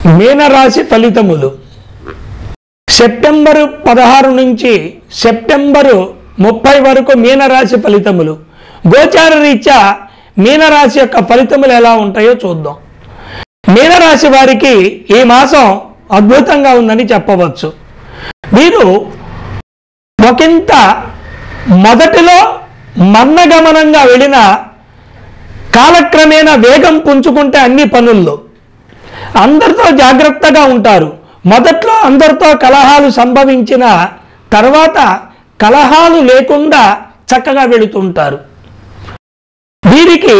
మీనరాశి ఫలితములు సెప్టెంబరు పదహారు నుంచి సెప్టెంబరు ముప్పై వరకు మీనరాశి ఫలితములు గోచార రీత్యా మీనరాశి యొక్క ఫలితములు ఎలా ఉంటాయో చూద్దాం మీనరాశి వారికి ఈ మాసం అద్భుతంగా ఉందని చెప్పవచ్చు వీరు ఒకంత మొదటిలో మన్నగమనంగా వెళ్ళిన కాలక్రమేణా వేగం పుంజుకుంటే అన్ని పనుల్లో అందరితో జాగ్రత్తగా ఉంటారు మొదట్లో అందరితో కలహాలు సంభవించిన తర్వాత కలహాలు లేకుండా చక్కగా వెళుతుంటారు వీరికి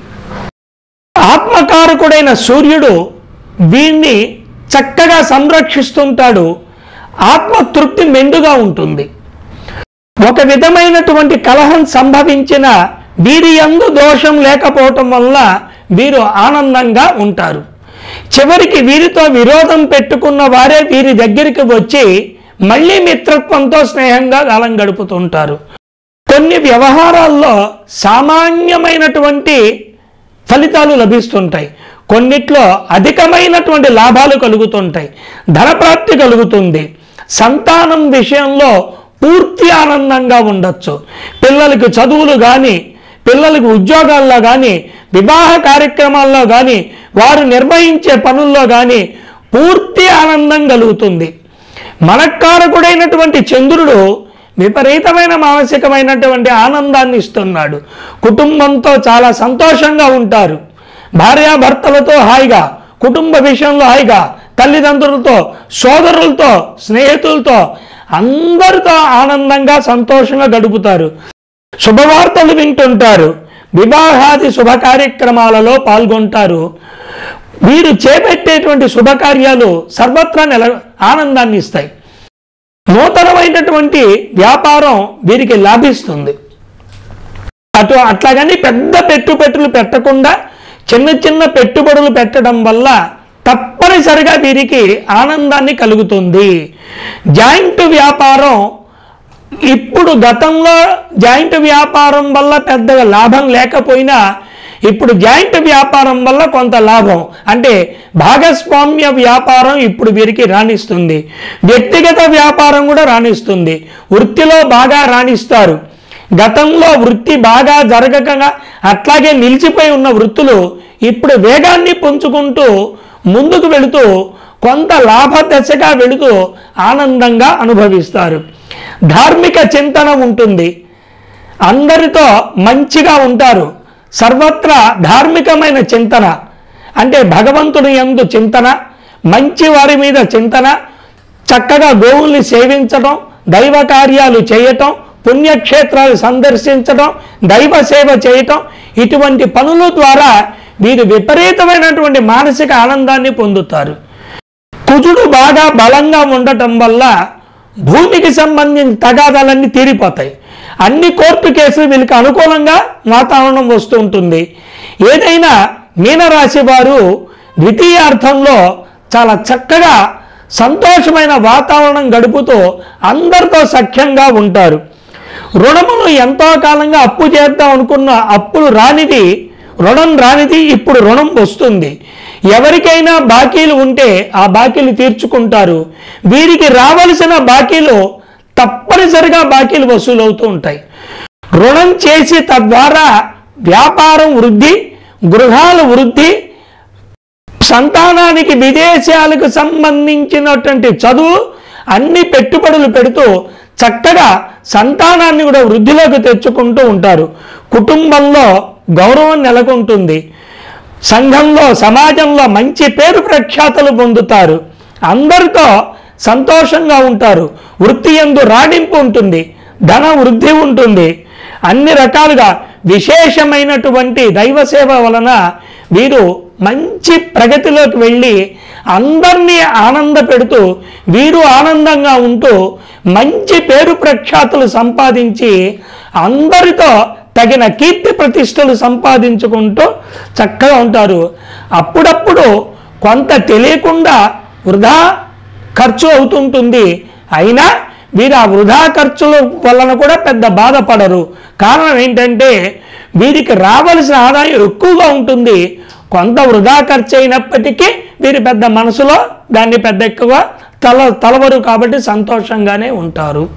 ఆత్మకారకుడైన సూర్యుడు వీణ్ణి చక్కగా సంరక్షిస్తుంటాడు ఆత్మతృప్తి మెండుగా ఉంటుంది ఒక విధమైనటువంటి కలహం సంభవించిన వీరి యందు దోషం లేకపోవటం వల్ల వీరు ఆనందంగా ఉంటారు చివరికి వీరితో విరోధం పెట్టుకున్న వారే వీరి దగ్గరికి వచ్చి మళ్ళీ మిత్రత్వంతో స్నేహంగా కాలం గడుపుతుంటారు కొన్ని వ్యవహారాల్లో సామాన్యమైనటువంటి ఫలితాలు లభిస్తుంటాయి కొన్నిట్లో అధికమైనటువంటి లాభాలు కలుగుతుంటాయి ధనప్రాప్తి కలుగుతుంది సంతానం విషయంలో పూర్తి ఆనందంగా ఉండొచ్చు పిల్లలకి చదువులు కానీ పిల్లలకు ఉద్యోగాల్లో కానీ వివాహ కార్యక్రమాల్లో కానీ వారు నిర్వహించే పనుల్లో కానీ పూర్తి ఆనందం కలుగుతుంది మనకారకుడైనటువంటి చంద్రుడు విపరీతమైన మానసికమైనటువంటి ఆనందాన్ని ఇస్తున్నాడు కుటుంబంతో చాలా సంతోషంగా ఉంటారు భార్యాభర్తలతో హాయిగా కుటుంబ విషయంలో హాయిగా తల్లిదండ్రులతో సోదరులతో స్నేహితులతో అందరితో ఆనందంగా సంతోషంగా గడుపుతారు శుభవార్తలు వింటుంటారు వివాహాది శుభ కార్యక్రమాలలో పాల్గొంటారు వీరు చేపట్టేటువంటి శుభకార్యాలు సర్వత్రా నెల ఆనందాన్ని ఇస్తాయి నూతనమైనటువంటి వ్యాపారం వీరికి లాభిస్తుంది అటు అట్లాగని పెద్ద పెట్టుబడులు పెట్టకుండా చిన్న చిన్న పెట్టుబడులు పెట్టడం వల్ల తప్పనిసరిగా వీరికి ఆనందాన్ని కలుగుతుంది జాయింట్ వ్యాపారం ఇప్పుడు గతంలో జాయింట్ వ్యాపారం వల్ల పెద్దగా లాభం లేకపోయినా ఇప్పుడు జాయింట్ వ్యాపారం వల్ల కొంత లాభం అంటే భాగస్వామ్య వ్యాపారం ఇప్పుడు వీరికి రాణిస్తుంది వ్యక్తిగత వ్యాపారం కూడా రాణిస్తుంది వృత్తిలో బాగా రాణిస్తారు గతంలో వృత్తి బాగా జరగక అట్లాగే నిలిచిపోయి ఉన్న వృత్తులు ఇప్పుడు వేగాన్ని పుంజుకుంటూ ముందుకు వెళుతూ కొంత లాభ దశగా వెళుతూ ఆనందంగా అనుభవిస్తారు ధార్మిక చింతన ఉంటుంది అందరితో మంచిగా ఉంటారు సర్వత్రా ధార్మికమైన చింతన అంటే భగవంతుని యందు చింతన మంచి వారి మీద చింతన చక్కగా గోవుల్ని సేవించటం దైవ కార్యాలు చేయటం పుణ్యక్షేత్రాలు సందర్శించటం దైవ సేవ చేయటం ఇటువంటి పనుల ద్వారా వీరు విపరీతమైనటువంటి మానసిక ఆనందాన్ని పొందుతారు కుజుడు బాగా బలంగా ఉండటం వల్ల భూమికి సంబంధించిన తగాదాలన్నీ తీరిపోతాయి అన్ని కోర్టు కేసులు వీళ్ళకి అనుకూలంగా వాతావరణం వస్తూ ఉంటుంది ఏదైనా మీనరాశి వారు ద్వితీయార్థంలో చాలా చక్కగా సంతోషమైన వాతావరణం గడుపుతూ అందరితో సఖ్యంగా ఉంటారు రుణములు ఎంతో కాలంగా అప్పు చేద్దాం అనుకున్న అప్పులు రానిది రుణం రానిది ఇప్పుడు రుణం వస్తుంది ఎవరికైనా బాకీలు ఉంటే ఆ బాకీలు తీర్చుకుంటారు వీరికి రావలసిన బాకీలు తప్పనిసరిగా బాకీలు వసూలవుతూ ఉంటాయి రుణం చేసి తద్వారా వ్యాపారం వృద్ధి గృహాల వృద్ధి సంతానానికి విదేశాలకు సంబంధించినటువంటి చదువు అన్ని పెట్టుబడులు పెడుతూ చక్కగా సంతానాన్ని కూడా వృద్ధిలోకి తెచ్చుకుంటూ ఉంటారు కుటుంబంలో గౌరవం నెలకొంటుంది సంఘంలో సమాజంలో మంచి పేరు ప్రఖ్యాతలు పొందుతారు అందరితో సంతోషంగా ఉంటారు వృత్తి ఎందు రాణింపు ఉంటుంది ధన వృద్ధి ఉంటుంది అన్ని రకాలుగా విశేషమైనటువంటి దైవ సేవ వలన వీరు మంచి ప్రగతిలోకి వెళ్ళి అందరినీ ఆనంద పెడుతూ వీరు ఆనందంగా ఉంటూ మంచి పేరు ప్రఖ్యాతులు సంపాదించి అందరితో తగిన కీర్తి ప్రతిష్టలు సంపాదించుకుంటూ చక్కగా ఉంటారు అప్పుడప్పుడు కొంత తెలియకుండా వృధా ఖర్చు అవుతుంటుంది అయినా వీరు ఆ వృధా ఖర్చుల వలన కూడా పెద్ద బాధపడరు కారణం ఏంటంటే వీరికి రావలసిన ఆదాయం ఎక్కువగా ఉంటుంది కొంత వృధా ఖర్చు అయినప్పటికీ వీరి పెద్ద మనసులో దాన్ని పెద్ద ఎక్కువ తల తలవరు కాబట్టి సంతోషంగానే ఉంటారు